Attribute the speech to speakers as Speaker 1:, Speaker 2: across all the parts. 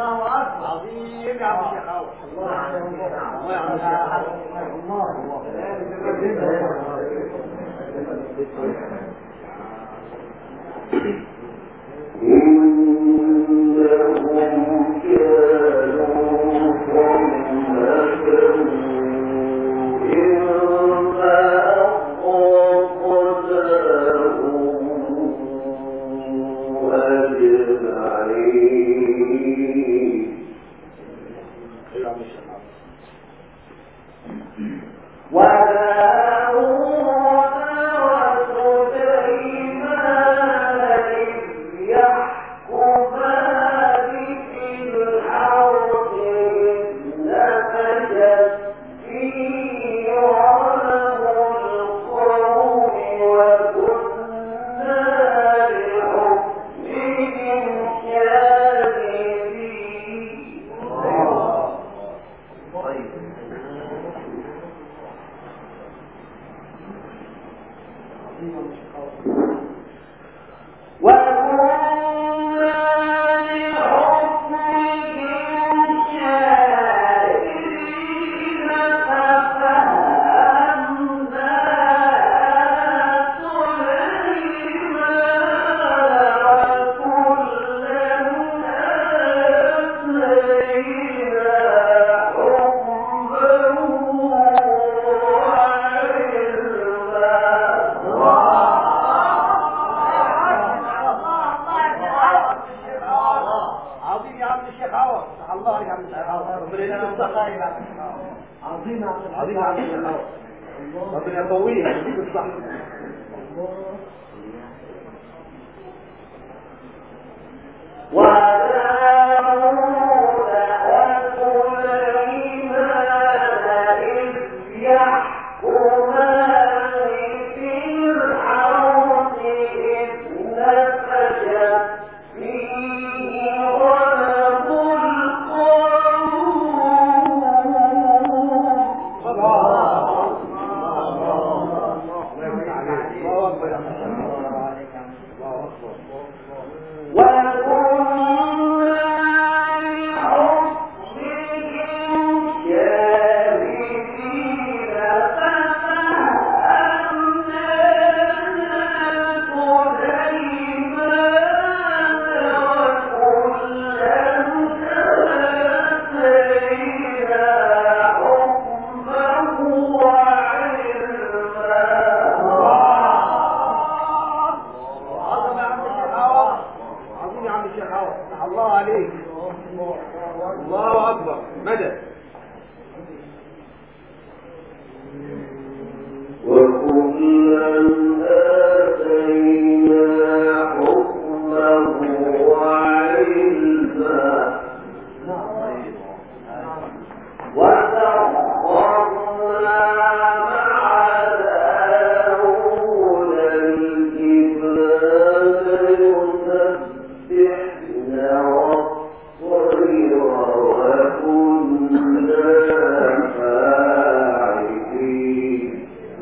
Speaker 1: الله اكبر عظيم يا عم الشيخ عوض الله الله يا عم الشيخ الله
Speaker 2: إنهم كانوا قوم
Speaker 1: عظيم يا عم الشيخ عوض الله يا عم الشيخ عوض ربنا يديك الصحة يا عم
Speaker 3: عظيم
Speaker 1: عظيم يا عم الشيخ عوض ربنا يقويك يديك الصحة الله أكبر يا عم الشيخ الله أكبر عظم يا عم الشيخ عوض عظيم يا عم الشيخ عوض فتح الله عليك الله اكبر مدد
Speaker 2: وكلا آتينا حكما وعلما وسخرنا مع داود الجبال يسبحن والطير وكنا فاعلين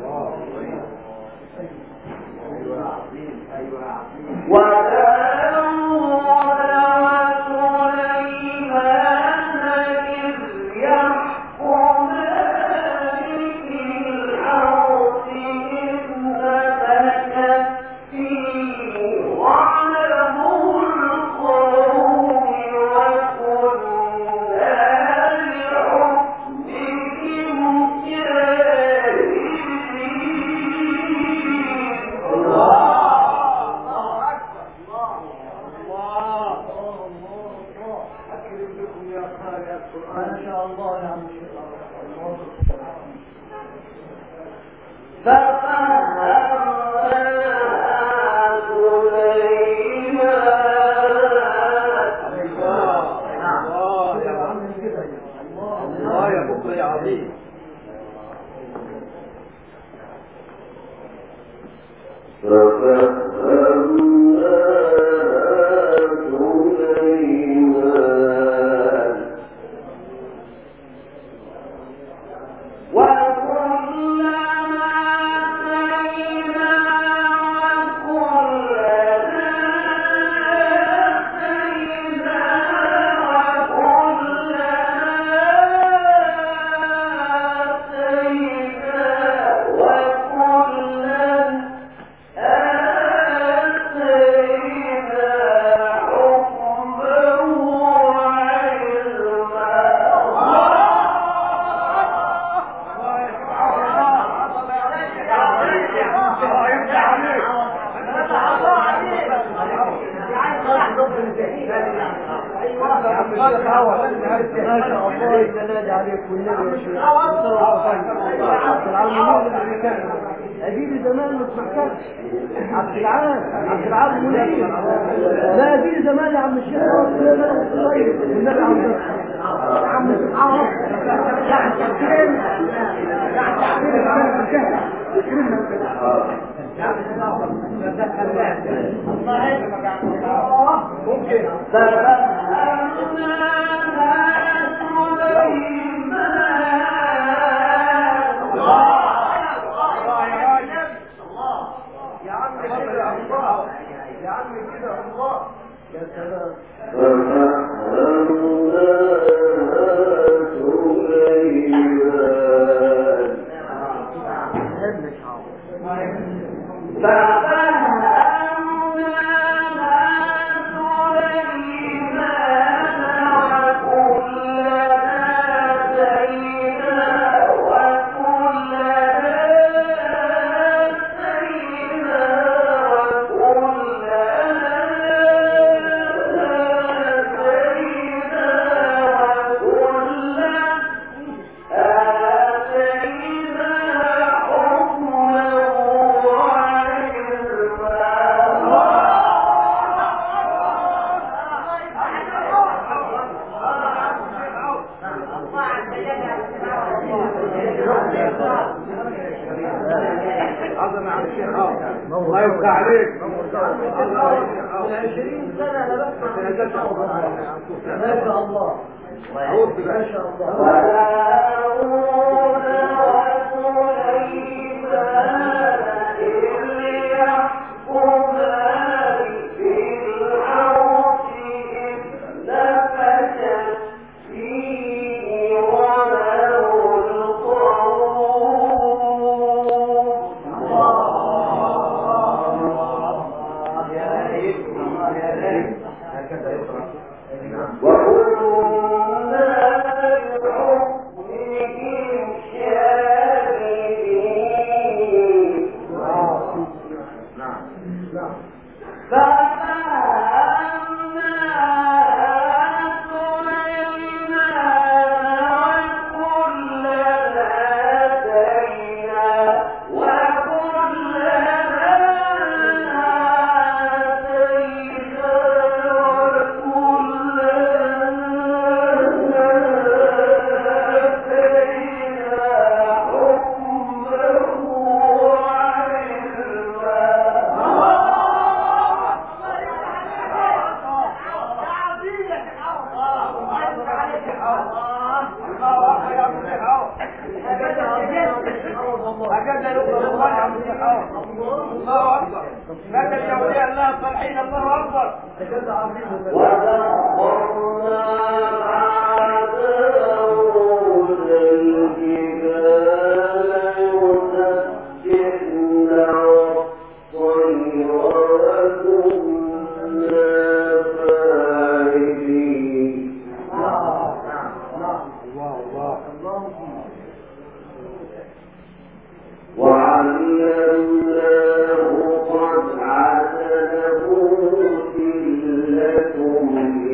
Speaker 3: ما شاء الله يا عم الشيخ الله
Speaker 1: الله يا عم الله يا بكر يا عظيم
Speaker 2: سليمان وكلما
Speaker 1: الشيخ عوض
Speaker 3: ما شاء الله ينادي عليك والنبي يا شيخ عبد العال منير اللي بيتكلم اديني زمان ما سمعتكش عبد العال عبد العال منير لا اديني زمان يا عم الشيخ طيب والنبي عم يا عم سبحان
Speaker 1: ممكن يا عم كده الله يا عم كده الله
Speaker 3: يا سلام هدمش
Speaker 1: عظم على الشيخ عوض الله يفتح عليك
Speaker 3: من عشرين سنة أنا بسمع ما شاء الله ما شاء الله
Speaker 1: هكذا يقرأ الله يا عم الشيخ عوض الله أكبر ماذا الأولياء الله الصالحين الله أكبر
Speaker 3: تجد عظيم
Speaker 1: الله الله
Speaker 2: وعلمناه قد عدله لكم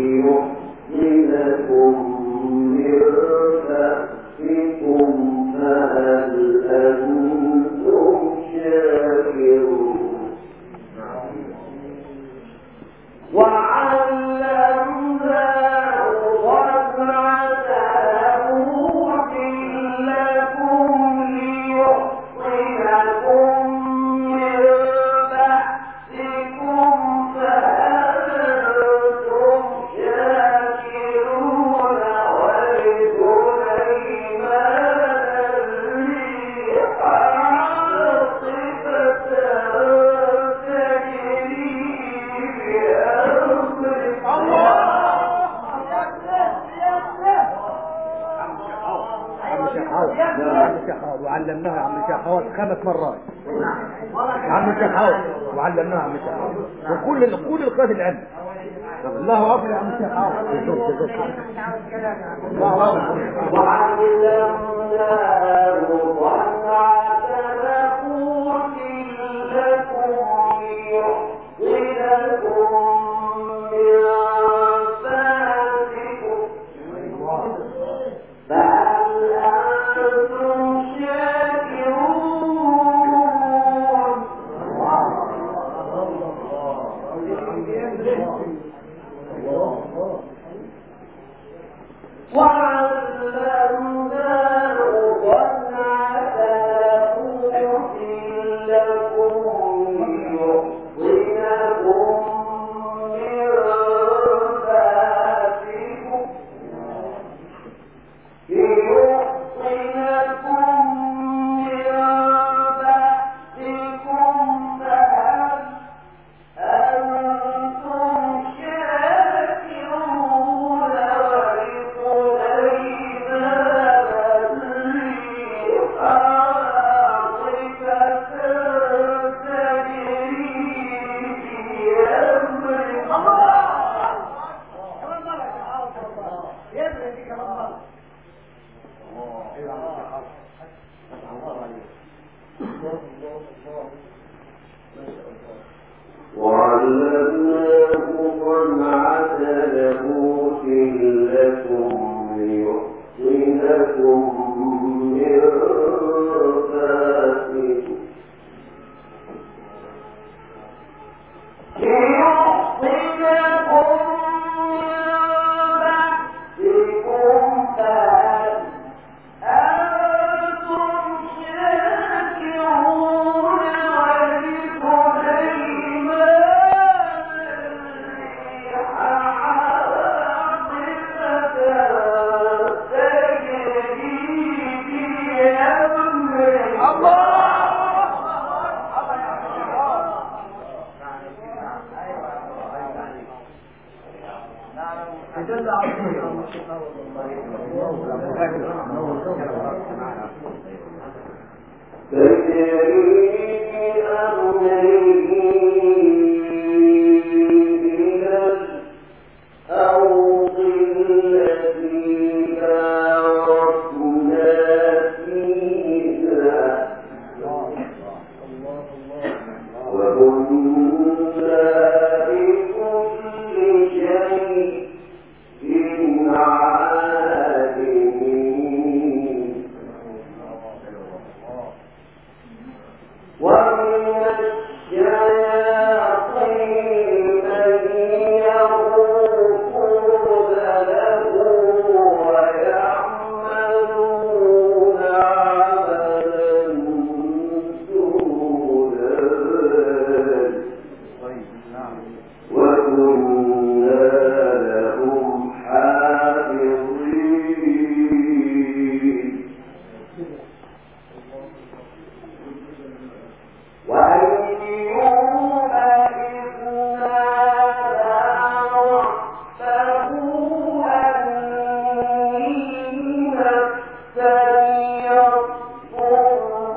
Speaker 2: ليحسنكم من بأسكم فهل أنتم شاكرون وعلمناه صنعة لبوس لكم ليحصنكم من بأسكم فهل أنتم شاكرون ولسليمان الريح عاصفة تجري بأمره
Speaker 1: عم الشيخ عوض عم الشيخ عوض وعلمناه عم الشيخ عوض خمس مرات عم الشيخ عوض وعلمناه عم الشيخ عوض وكل كل القاد العلم الله اكبر يا عم الشيخ عوض الله اكبر
Speaker 2: وعلمناه صنعة لبوس لكم ليحصنكم من بأسكم وعلمناه صنعة لبوس لكم ليحصنكم من بأسكم ليحصنكم من بأسكم فهل أنتم شاكرون ولسليمان الريح عاصفة تجري بأمره وعلمناه صنعة لبوس لكم ليحصنكم من بأسكم ليحصنكم من بأسكم فهل أنتم شاكرون ولسليمان الريح عاصفة تجري بأمره تجري بأمره إلى الأرض التي باركنا فيها وكنا بكل شيء عالمين ومن الشياطين من يغوصون له ويعملون عملا دون ذلك وكنا لهم حافظين وأيوب إذ نادى ربه أني مسني الضر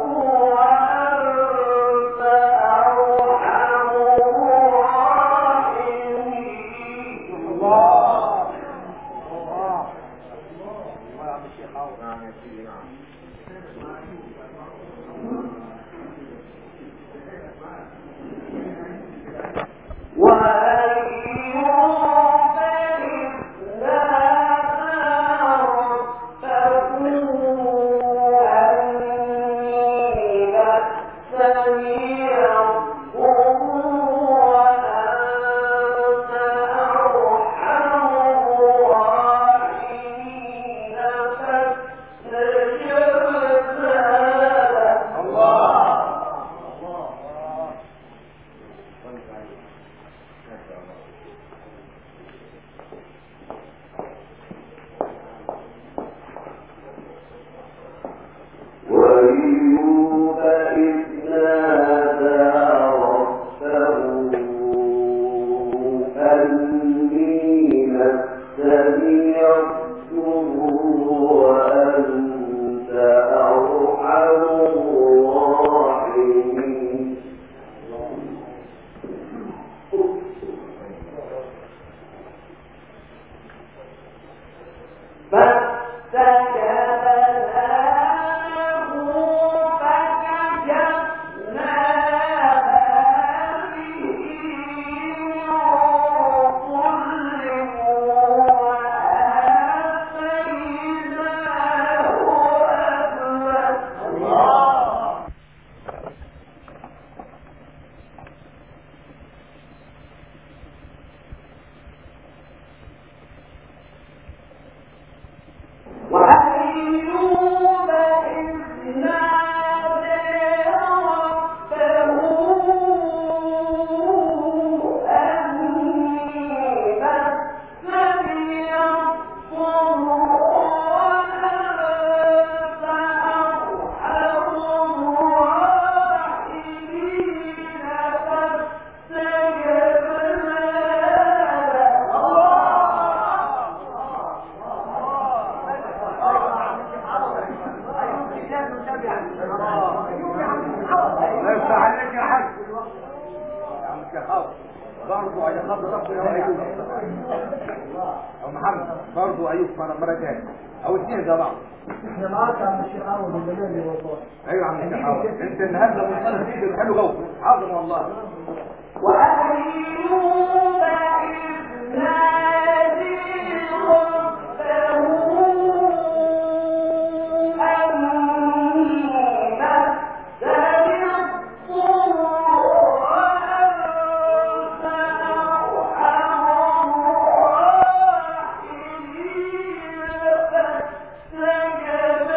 Speaker 2: وأنت أرحم الراحمين وأيوب إذ نادى ربه أني مسني الضر وأنت أرحم الراحمين فاستجبنا له وأيوب إذ نادى ربه أني مسني الضر وأنت أرحم الراحمين فاستجبنا
Speaker 1: او محمد برضه ايوب مره مره تاني او اثنين زي بعض
Speaker 3: احنا معاك يا عم الشيخ عوض من زمان والله
Speaker 1: ايوه يا عم الشيخ عوض انت النهارده منطلق فيك حلو جو عظم والله
Speaker 2: وأيوب إذ نادي ربه أني مسني الضر وأنت أرحم الراحمين فاستجب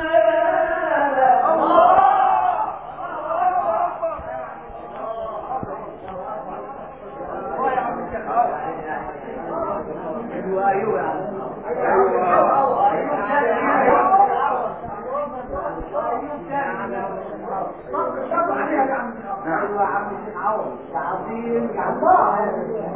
Speaker 3: ايوه ايوه يا عم ايوه يا عم الشيخ عوض يا عظيم يا الله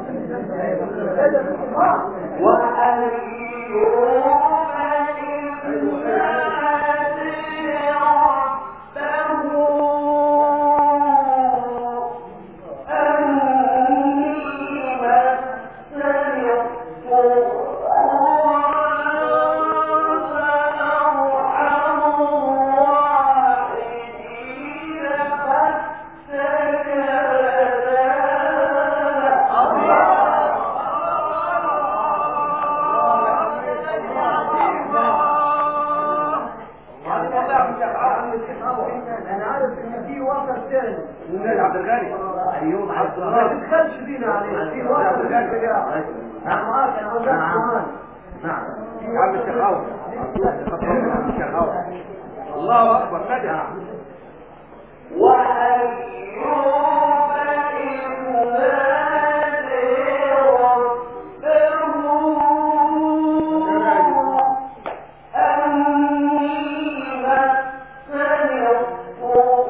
Speaker 3: انا عارف ان في وسط ثاني
Speaker 1: ونادي عبد الغني
Speaker 3: ايوه عبد الله ما تدخلش فينا عليه في وسط ثاني انا معاك انا عاوزك كمان
Speaker 1: نعم يا عم الشيخ عوض يا عم الشيخ عوض الله اكبر نادي
Speaker 2: وأيوب إذ نادي ربه أني مسني الضر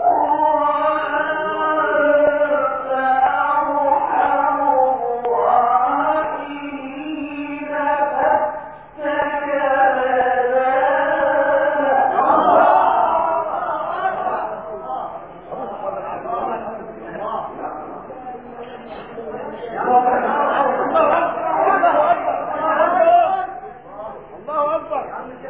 Speaker 2: وأنت أرحم الراحمين فاستجب
Speaker 1: الله اكبر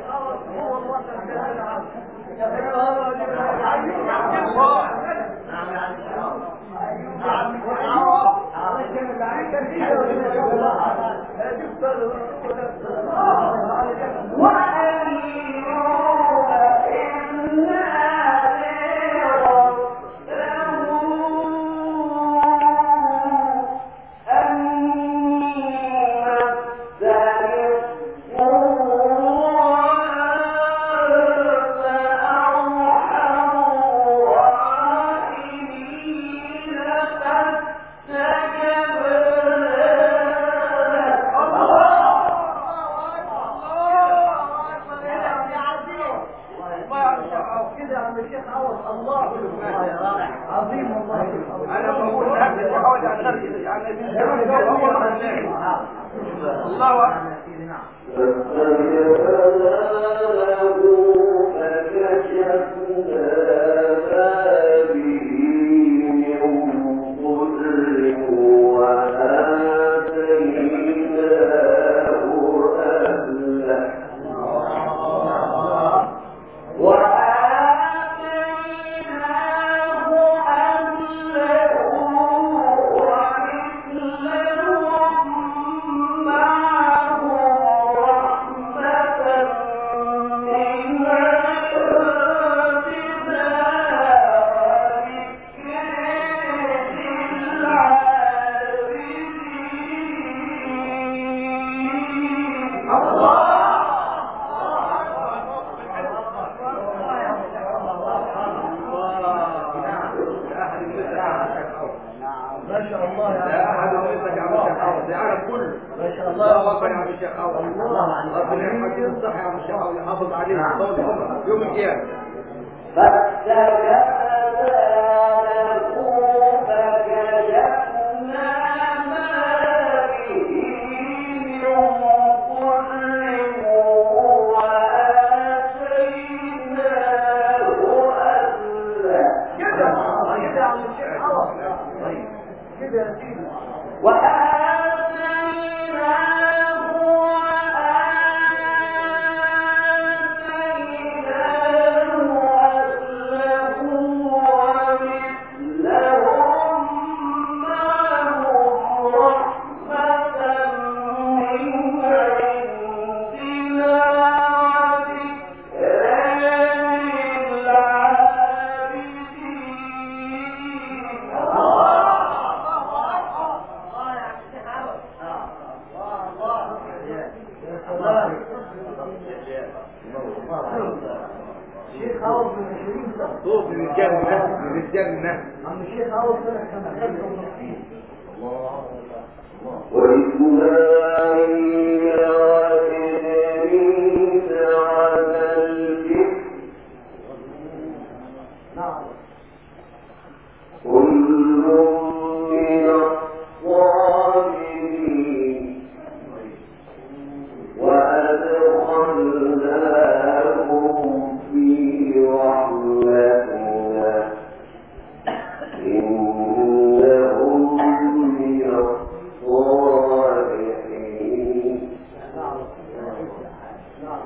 Speaker 2: وأيوب إذ نادي ربه أني مسني الضر وأنت أرحم الراحمين فاستجب
Speaker 3: كده يا عم الشيخ عوض الله عظيم والله
Speaker 1: انا بقول هذا الشيخ عوض يعني غير يعني هو الله اكبر
Speaker 2: وآتيناه أهله ومثلهم معه رحمة من عندنا وذكر للعابدين
Speaker 3: ما شاء الله
Speaker 1: لا
Speaker 3: يا
Speaker 1: احد
Speaker 3: عم
Speaker 1: مثلك يا عم الشيخ عوض العالم كله
Speaker 3: ما شاء
Speaker 1: الله
Speaker 3: الله
Speaker 1: اكبر يا عم الشيخ عوض
Speaker 3: الله عليك.
Speaker 1: ربنا يحفظك الصحه يا عم الشيخ عوض يحافظ عليك طول عمرك يوم القيامه
Speaker 2: فاستجبنا له فكشفنا ما به من ضر وآتيناه أهله
Speaker 3: كده كده يا عم الشيخ عوض كده يا سيدي
Speaker 2: وآتيناه
Speaker 3: الشيخ عوض من 20 سنة
Speaker 1: صوت من الجنة من الجنة
Speaker 3: عم الشيخ عوض سنة 55
Speaker 2: وإسماعيل وإدريس على الكفر
Speaker 3: نعم
Speaker 2: كل من الصابرين وأدخلناهم في رحمتنا إنهم من الصالحين
Speaker 3: نعم نعم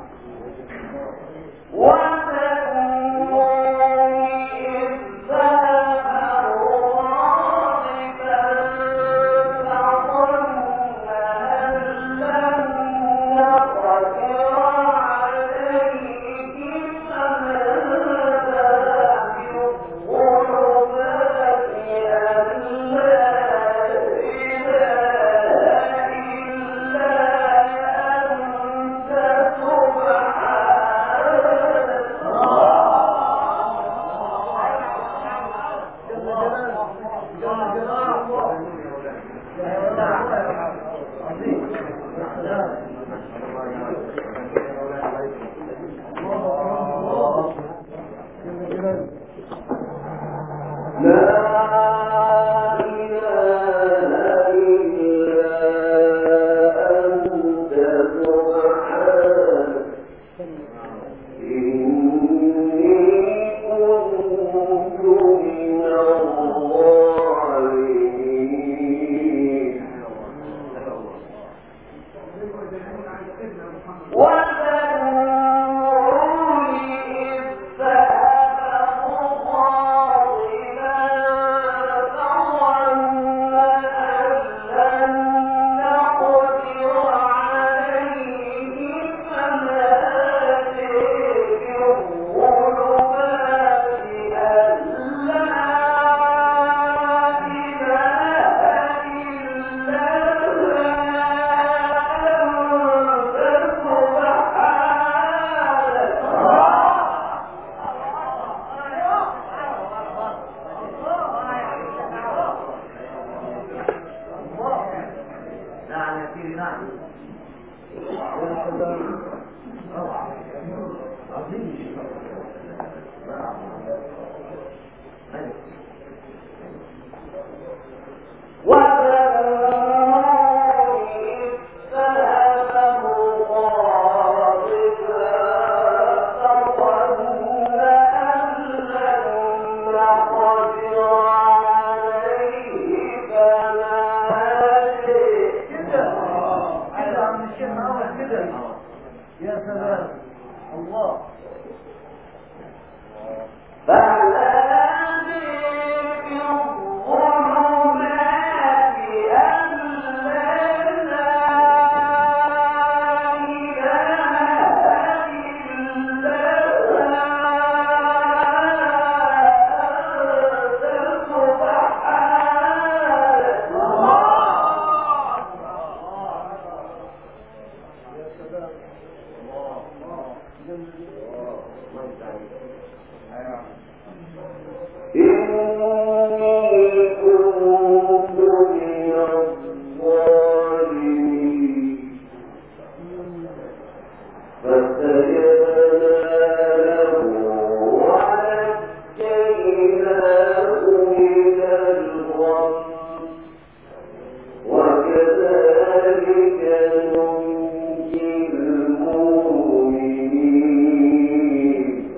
Speaker 1: نعم يا سيدي نعم
Speaker 3: كده كده عم الشيخ عوض كده يا سلام الله
Speaker 2: وكذلك ننجي المؤمنين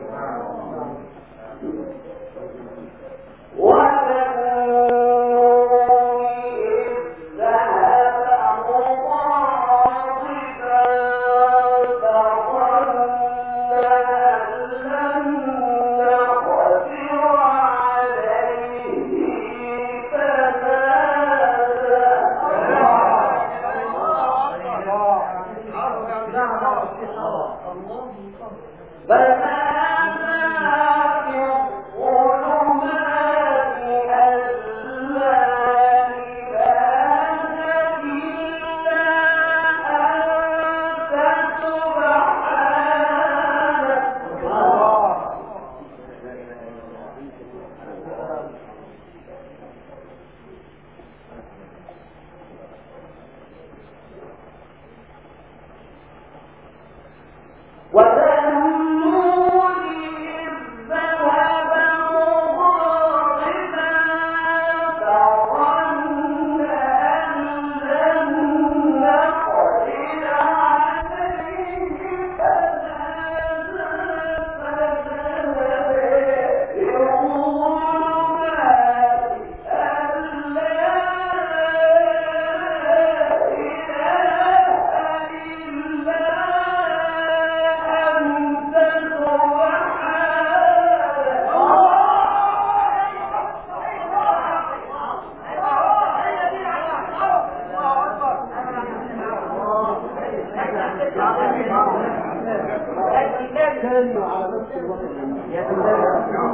Speaker 3: كانوا على نفس الوضع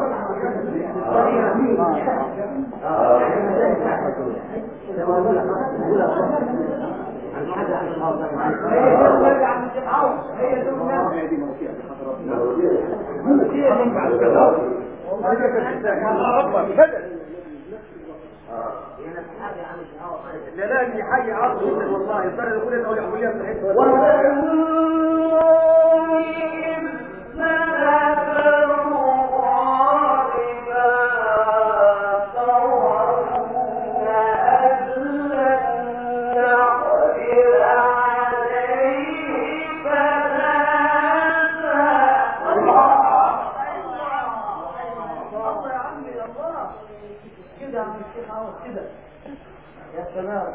Speaker 1: لا لا دي حاجه عظيمه جدا والله يضطر يقول انه يقول لي في الحته
Speaker 3: كده يا عم الشيخ عوض كده يا سلام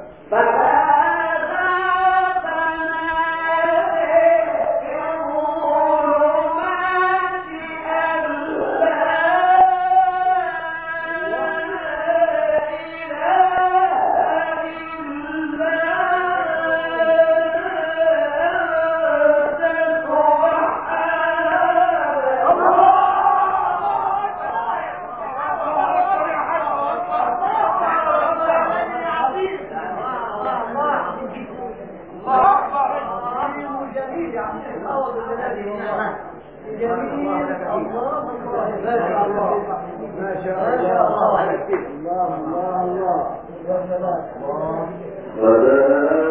Speaker 3: جميل يا عم الشيخ عوض الجلالي والله جميل الله ما شاء الله ما شاء الله الله الله الله يا سلام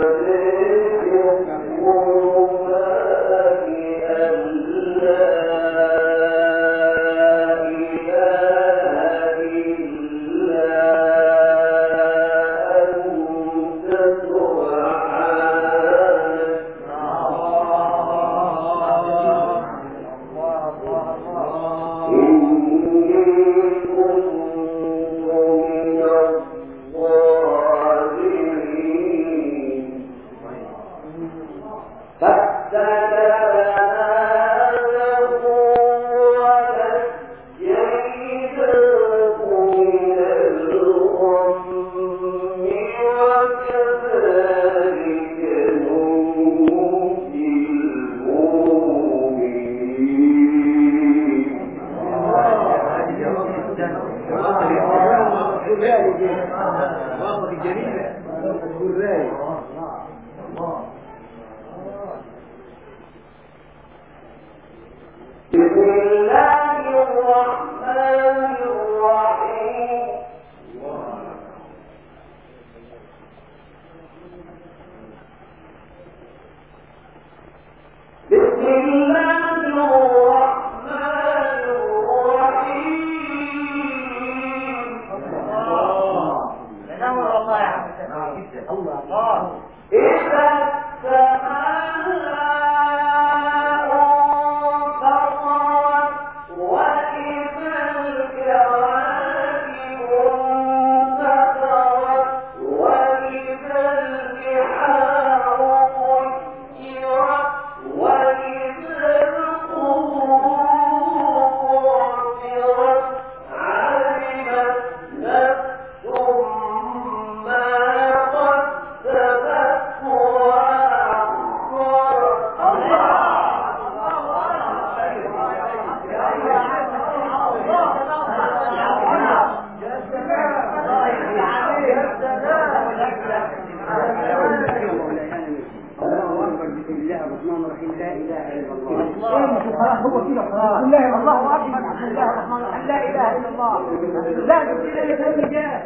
Speaker 4: الله اكبر بسم الله الرحمن الرحيم لا اله الا الله لا تبديل لكل جاه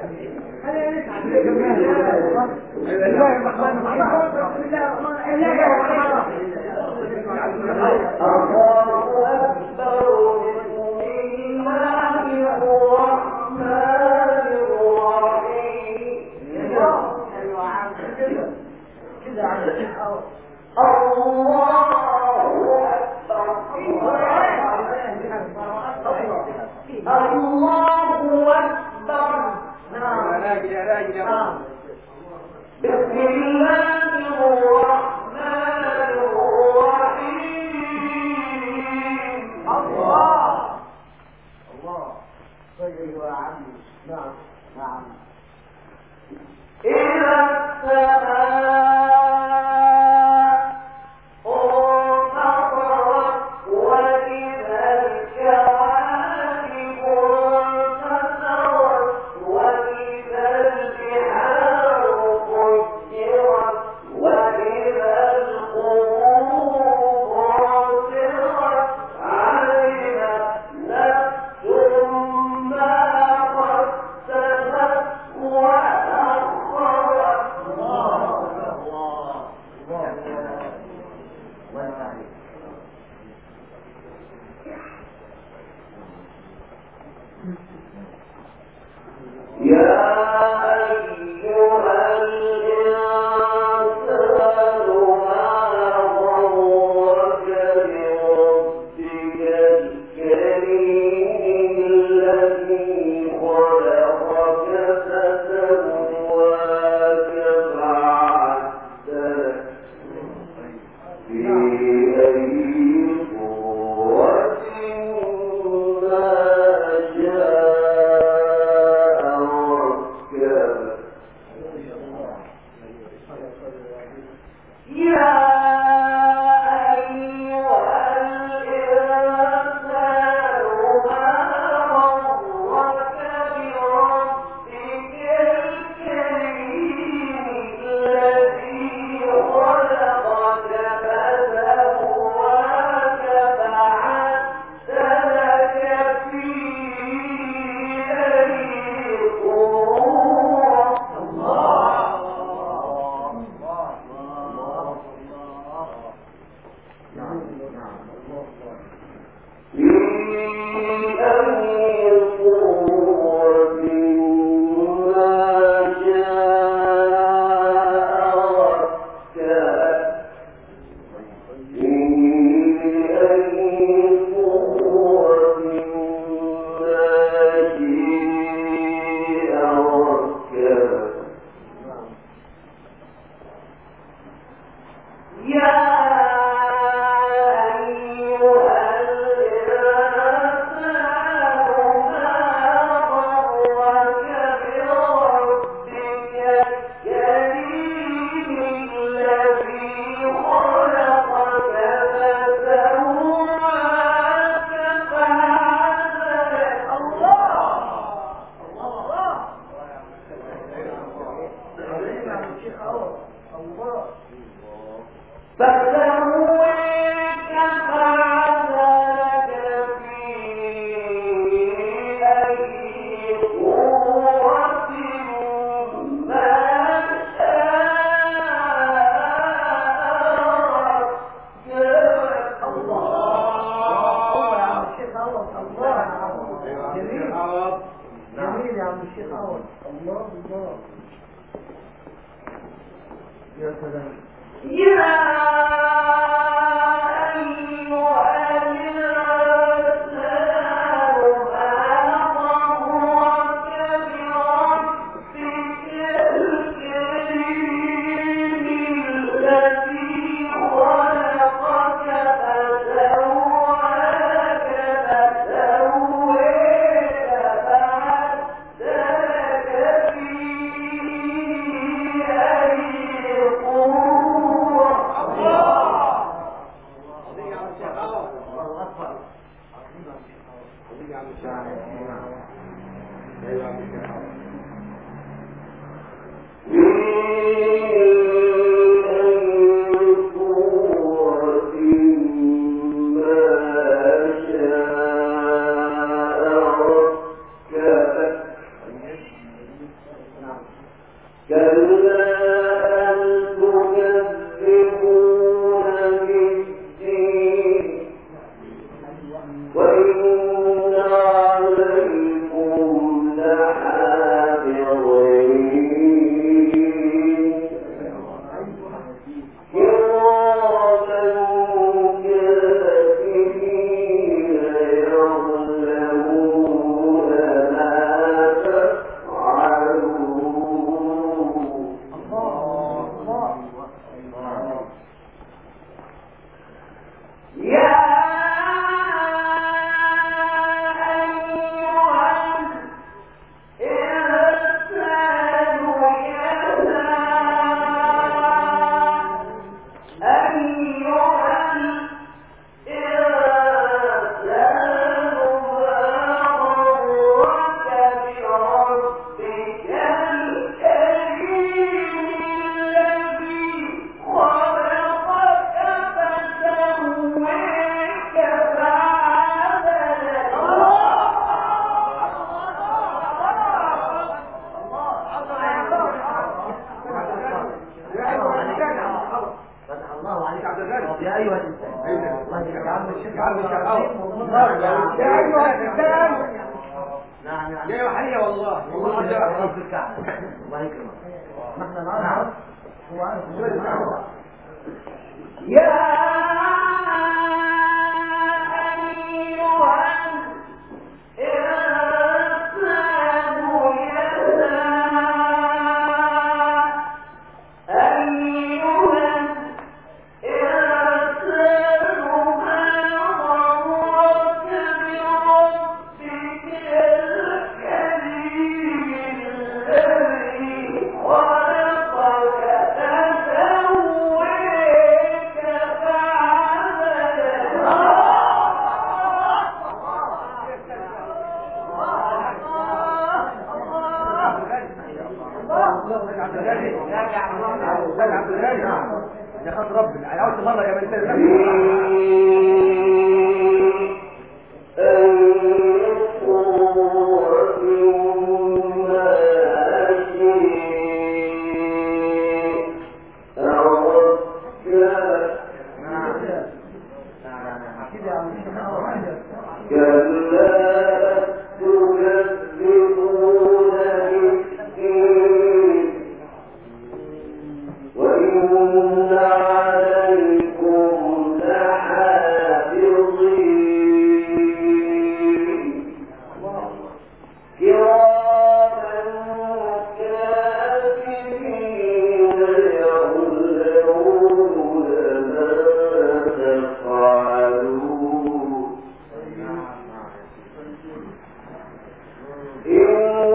Speaker 4: بسم الله الرحمن الرحيم بسم الله الرحمن الرحيم
Speaker 3: كده عم الشيخ عوض
Speaker 1: راجل يا راجل يا
Speaker 3: بسم الله الرحمن جميل يا عم الشيخ عوض الله الله يا سلام يا ايها الانسان الله يا عم الشيخ عم الشيخ يا ايها الانسان نعم نعم
Speaker 1: يا وحية والله
Speaker 3: والله
Speaker 1: والله
Speaker 3: ده
Speaker 1: ده
Speaker 3: رب الكعبة الله يكرمك ما احنا نعرف هو عارف يا أيها
Speaker 1: يا بنت
Speaker 3: كده يا عم الشيخ أول.
Speaker 2: كلا تكذبون بالدين وإن عليكم لحافظين كراما كاتبين يعلمون ما تفعلون إن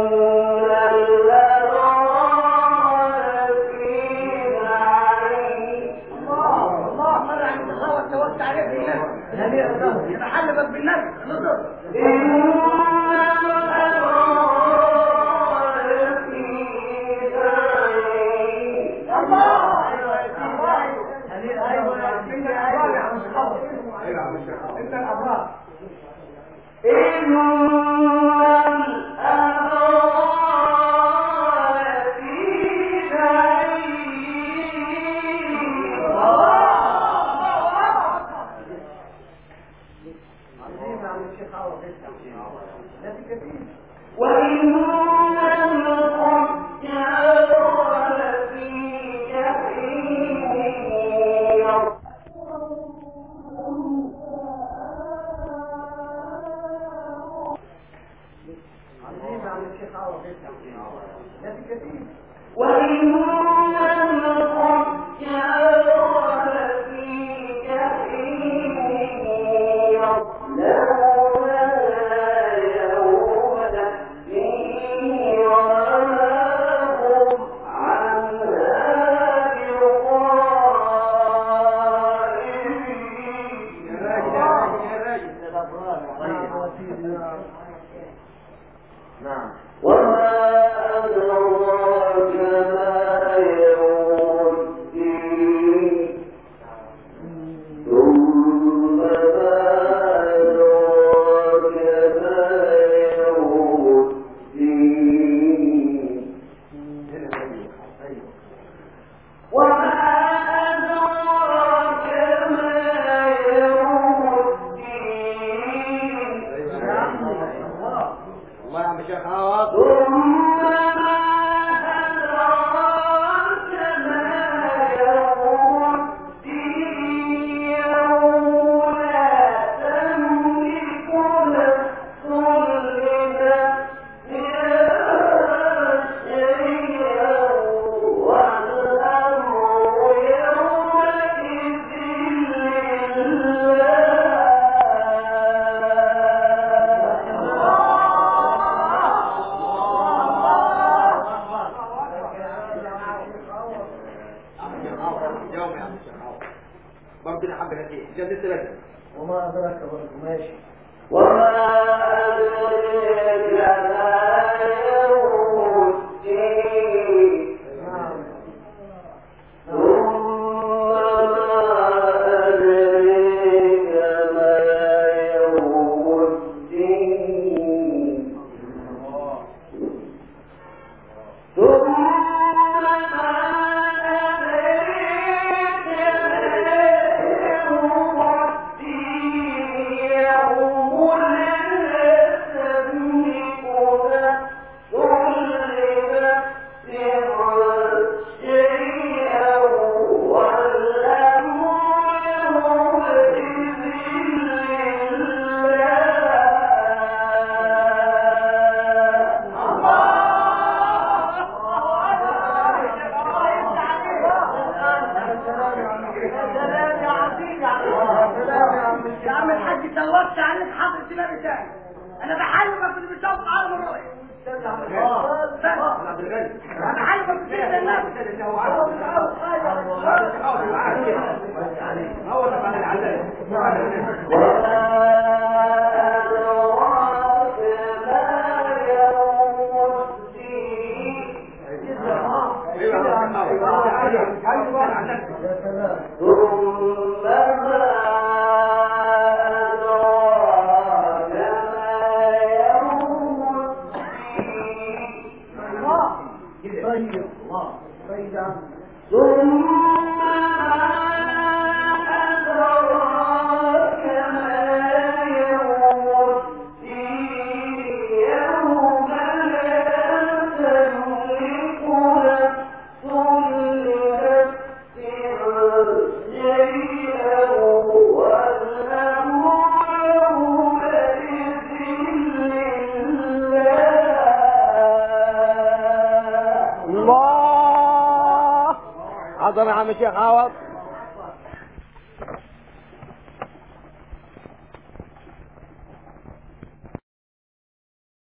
Speaker 2: الأبرار في نعيم
Speaker 4: الله الله طلع من الهواء توسع عليك بالنفس يبقى حلفك بالنفس نصر
Speaker 2: إن الأبرار في نعيم
Speaker 4: الله
Speaker 3: أيوة أيوة يا سيدي، أيوة يا عم الشيخ أول.
Speaker 1: انت الابرار
Speaker 2: إن الأبرار في نعيم
Speaker 3: عظيم يا عم الشيخ أول. لا تكفيش.
Speaker 2: وإن الفجار في جحيم
Speaker 3: عظيم يا عم الشيخ أول. لا تكفيش.
Speaker 2: وإن الفجار في جحيم يصلونها يوم الدين وما هم عنها بغائبين وما أدراك ما يوم الدين ثم ما أدراك ما يوم الدين وما أدراك ما يوم الدين
Speaker 1: الله يا عم شيخ عوض
Speaker 2: ثم ما أدراك ما يوم الدين يوم لا تملك نفس لنفس شيئا والأمر يومئذ
Speaker 1: يوم يا عم شيخ عوض برضه حبه كتير جاب لسه بدري
Speaker 3: وما أدراك برضه ماشي
Speaker 2: وما أدريك ما يوم الدين
Speaker 3: نعم
Speaker 2: ثم ما أدريك ما يوم الدين ثم ما أدريك ما يوم الدين يوم لا تملك نفس لنفس شيئا والأمر يومئذ
Speaker 4: سلام يا عظيم يا عم يا عم الحاج توسع عليك حاضر سلام تاني انا بحلمك اللي بتشوف عالم الرؤيا
Speaker 1: عبد الغني
Speaker 4: انا بحلمك في سيدنا النبي
Speaker 1: هو طبعا العدالة
Speaker 2: وما أدراك ما يوم الدين
Speaker 1: ايوه يا عم
Speaker 3: يا سلام
Speaker 2: ثم
Speaker 5: حضر يا عم الشيخ عوض